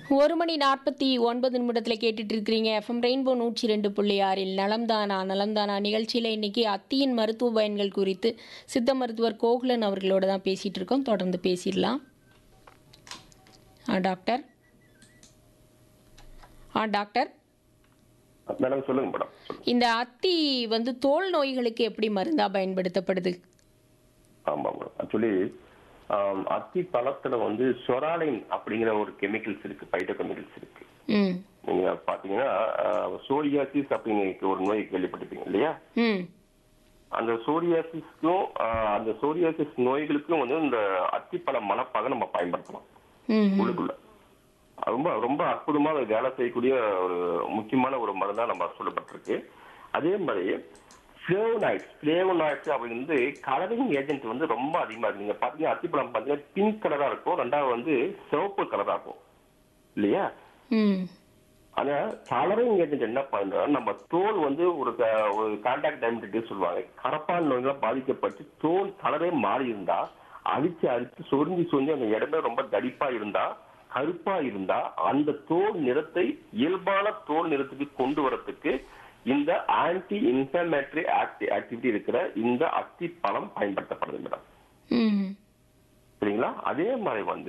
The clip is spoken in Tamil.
ஒரு மணி நாற்பத்தி ஒன்பது நிமிடத்தில் கேட்டுட்டு இருக்கிறீங்க எஃப்எம் ரெயின்போ நூற்றி ரெண்டு புள்ளி ஆறில் நலம்தானா நலம்தானா நிகழ்ச்சியில் இன்னைக்கு அத்தியின் மருத்துவ பயன்கள் குறித்து சித்த மருத்துவர் கோகுலன் அவர்களோட தான் பேசிகிட்டு இருக்கோம் தொடர்ந்து பேசிடலாம் ஆ டாக்டர் ஆ டாக்டர் மேடம் சொல்லுங்க மேடம் சொல்லுங்க. இந்த அத்தி வந்து தோல் நோய்களுக்கு எப்படி மருந்தாக பயன்படுத்தப்படுது ஆமா மேடம் ஆக்சுவலி அத்தி பழத்துல வந்து சொராலைன் அப்படிங்கிற ஒரு கெமிக்கல்ஸ் இருக்கு பைட்டோ கெமிக்கல்ஸ் இருக்கு ம் நீங்க பாத்தீங்கன்னா சோரியாசிஸ் அப்படிங்கிற ஒரு நோய் கேள்விப்பட்டிருப்பீங்க இல்லையா ம் அந்த சோரியாசிஸ்க்கும் அந்த சோரியாசிஸ் நோய்களுக்கும் வந்து இந்த அத்திப்பழ மணப்பாக நம்ம பயன்படுத்தலாம் ம் உள்ளுக்குள்ள ரொம்ப ரொம்ப அற்புதமா அது வேலை செய்யக்கூடிய ஒரு முக்கியமான ஒரு மருந்தா நம்ம சொல்லப்பட்டிருக்கு அதே மாதிரி ஃபிளேவனாய்ட்ஸ் ஃபிளேவனாய்ட்ஸ் அப்படிங்கிறது கலரிங் ஏஜென்ட் வந்து ரொம்ப அதிகமா இருக்கு நீங்க பாத்தீங்கன்னா அத்திப்பழம் பாத்தீங்கன்னா பிங்க் கலரா இருக்கும் ரெண்டாவது வந்து சிவப்பு கலரா இருக்கும் இல்லையா ம் ஆனா கலரிங் ஏஜென்ட் என்ன பண்றோம் நம்ம தோல் வந்து ஒரு க- ஒரு கான்டாக்ட் டைமெட்டிஸ் சொல்லுவாங்க கரப்பான் நோய்கள பாதிக்கப்பட்டு தோல் கலரே மாறி இருந்தா அழிச்சு அழிச்சு சொரிஞ்சு சொரிஞ்சு அந்த இடமே ரொம்ப தடிப்பா இருந்தா கருப்பா இருந்தா அந்த தோல் நிறத்தை இயல்பான தோல் நிறத்துக்கு கொண்டு வரதுக்கு இந்த ஆன்டி இன்ஃபர்மேட்டரி ஆக்டிவிட்டி இருக்கிற இந்த அத்தி பழம் பயன்படுத்தப்படுது மேடம் ம் சரிங்களா அதே மாதிரி வந்து